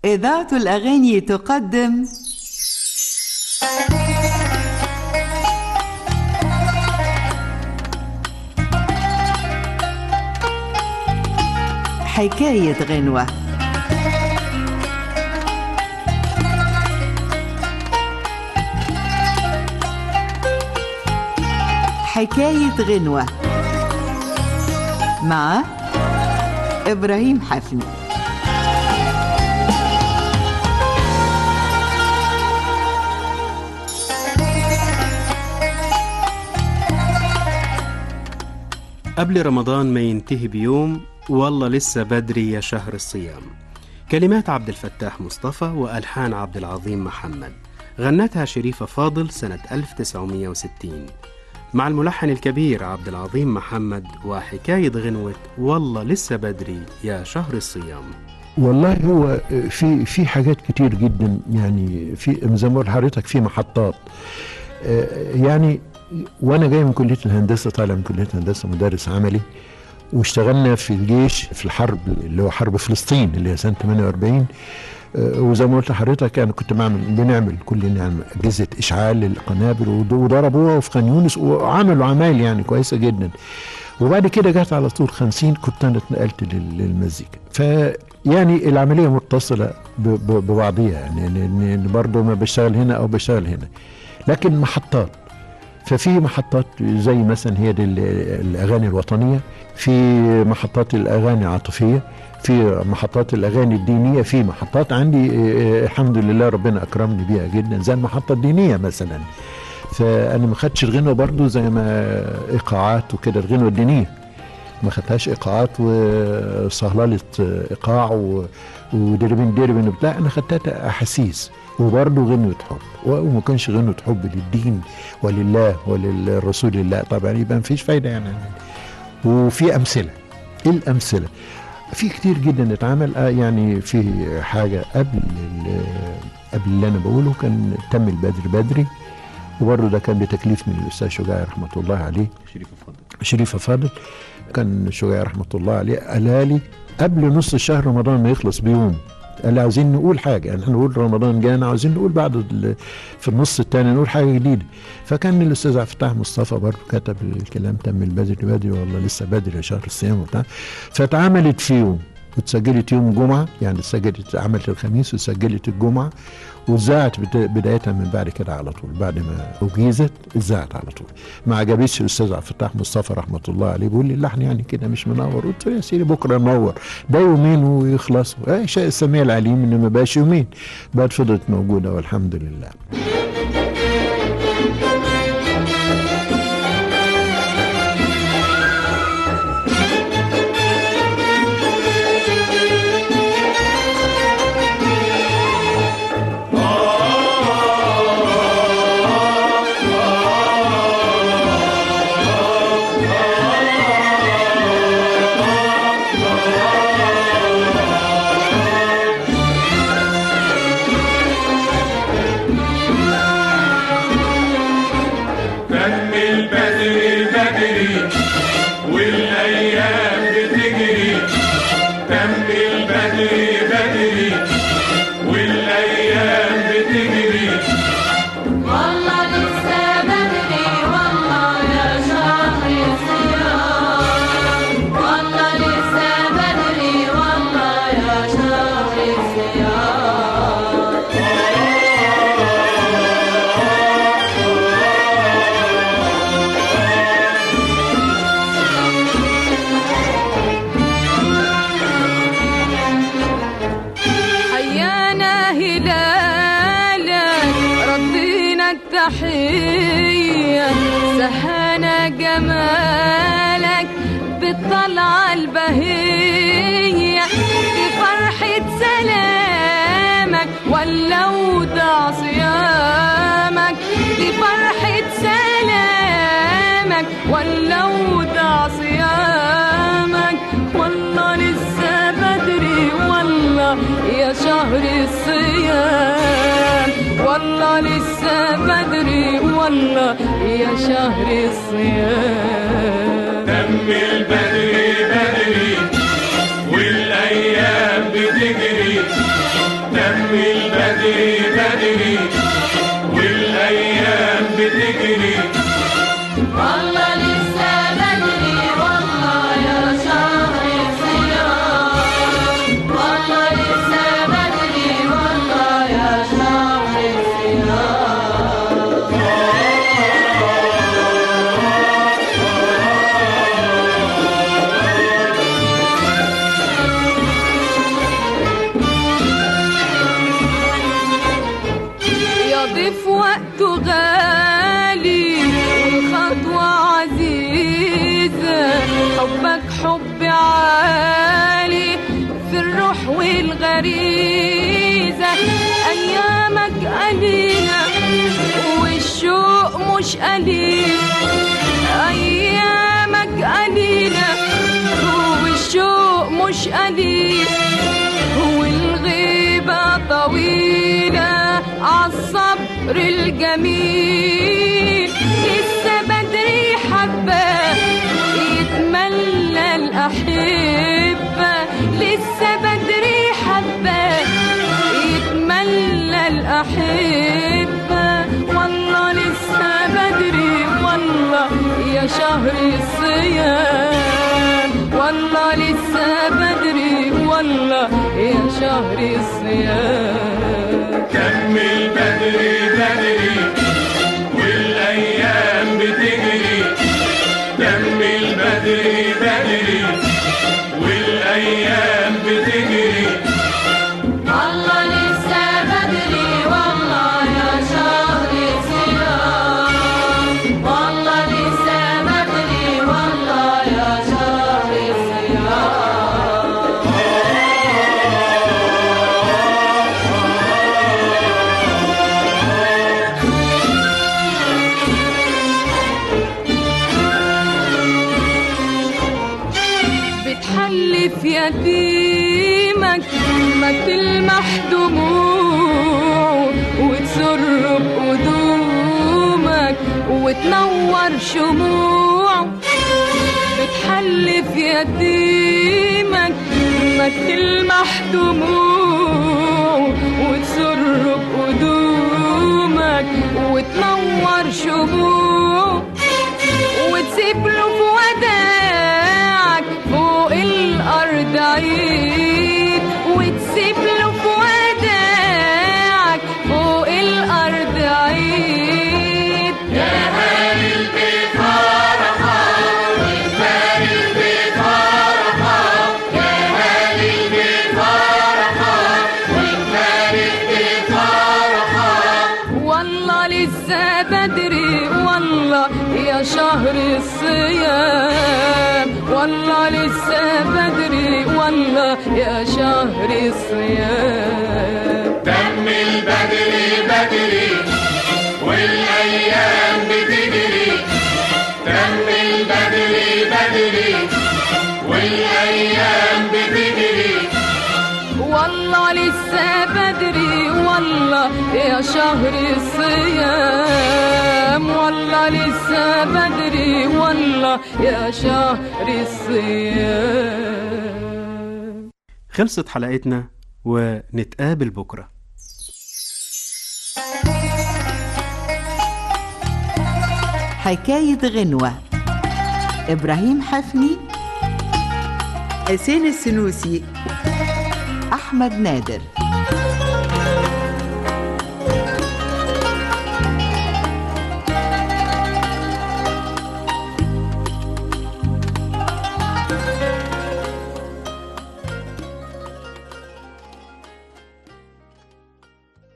إذاعة الأغاني تقدم حكاية غنوة حكاية غنوة مع إبراهيم حفني قبل رمضان ما ينتهي بيوم والله لسه بدري يا شهر الصيام كلمات عبد الفتاح مصطفى وألحان عبد العظيم محمد غنتها شريفة فاضل سنة 1960 مع الملحن الكبير عبد العظيم محمد وحكاية غنوة والله لسه بدري يا شهر الصيام والله هو في في حاجات كتير جدا يعني في زي ما قلت لحضرتك في محطات آه، يعني وانا جاي من كليه الهندسه طالع من كليه الهندسه مدرس عملي واشتغلنا في الجيش في الحرب اللي هو حرب فلسطين اللي هي سنه 48 آه، وزي ما قلت لحضرتك انا كنت بعمل بنعمل كلنا يعني اجهزه اشعال للقنابل ود- وضربوها في خان يونس وعملوا عمايل يعني كويسه جدا وبعد كده جت على طول 50 كنت انا اتنقلت لل- للمزيكا فيعني العمليه متصله ب- ب- ببعضيها يعني لان برضه ما بشتغل هنا او بشتغل هنا لكن محطات ففي محطات زي مثلا هي دي ال- الاغاني الوطنيه في محطات الاغاني العاطفيه في محطات الاغاني الدينيه في محطات عندي آه، الحمد لله ربنا اكرمني بيها جدا زي المحطه الدينيه مثلا فانا ما خدتش الغنوه برضو زي ما ايقاعات وكده الغنوه الدينيه ما خدتهاش ايقاعات وصهلله ايقاع و- ودربن دربن وبتاع انا خدتها احاسيس وبرضه غنوة حب وما كانش غنوة حب للدين ولله وللرسول الله طبعا يبقى مفيش فايدة يعني وفي أمثلة إيه الأمثلة في كتير جدا اتعمل آه يعني في حاجة قبل ال- قبل اللي أنا بقوله كان تم البدر بدري وبرضه ده كان بتكليف من الأستاذ شجاع رحمة الله عليه شريفة فاضل شريفة فاضل كان شجاع رحمة الله عليه قالها لي قبل نص الشهر رمضان ما يخلص بيوم قال لي عاوزين نقول حاجة يعني احنا نقول رمضان جانا عاوزين نقول بعد ال- في النص الثاني نقول حاجة جديدة فكان الأستاذ عبد الفتاح مصطفى برضه كتب الكلام تم البدري بدري والله لسه بدري يا شهر الصيام وبتاع فاتعملت في يوم واتسجلت يوم جمعة يعني اتسجلت عملت الخميس وسجلت الجمعة واتذاعت بت- بداية من بعد كده على طول بعد ما أجيزت اتذاعت على طول ما عجبتش الأستاذ عبد الفتاح مصطفى رحمة الله عليه بيقول لي اللحن يعني كده مش منور قلت له يا سيدي بكرة نور ده يومين ويخلصوا ايه شيء السميع العليم إن ما بقاش يومين بعد فضلت موجودة والحمد لله تم البدري بدري والايام بتجري تم البدري بدري والايام بتجري والله لسه بدري والله يا شهر الصيام والله لسه بدري والله يا شهر الصيام حيانا هلالك ردينا التحية سهانا جمالك بالطلعة البهية بفرحة سلامك ولا ودع صيامك بفرحة سلامك ولا ودع صيامك والله لسه بدري والله يا شهر الصيام والله لسه بدري والله يا شهر الصيام تم البدري بدري والايام بتجري دم البدري بدري والايام بتجري والله لسه بدري والله يا شهر الصيام والله لسه بدري والله يا شهر الصيام يضيف وقته غالي والخطوة عزيزة حبك حب عالي في الروح والغريزة أيامك قليلة والشوق مش قليل أيامك قليلة والشوق مش قليل والغيبة طويلة عالصبر الجميل لسه بدري حبة يتملى الأحبة لسه بدري حبة يتملى الأحبة والله لسه بدري والله يا شهر الصيام والله لسه بدري والله يا شهر الصيام دم البدري بدري والايام بتجري دم البدري بدري والايام بتجري والله لسه بدري والله يا شهر الصيام والله لسه بدري والله يا شهر الصيام بتحلف يتيمك ما تلمح دموع وتسر بقدومك وتنور شموع بتحلف يتيمك ما تلمح دموع وتسر بقدومك وتنور شموع وتسيب له في وداعك فوق الأرض عيد وتسيب له في وداعك فوق الأرض عيد يا هاني البيت فرحة وإجمالي البيت فرحة يا هاني البيت فرحة وإجمالي البيت فرحة والله لسه بدري والله يا شهر الصيام والله لسه بدري والله يا شهر الصيام دم البدري بدري والايام بتجري دم البدري بدري والايام بتجري والله لسه بدري والله يا شهر الصيام والله لسه بدري والله يا شهر الصيام خلصت حلقتنا ونتقابل بكرة حكاية غنوة إبراهيم حفني حسين السنوسي أحمد نادر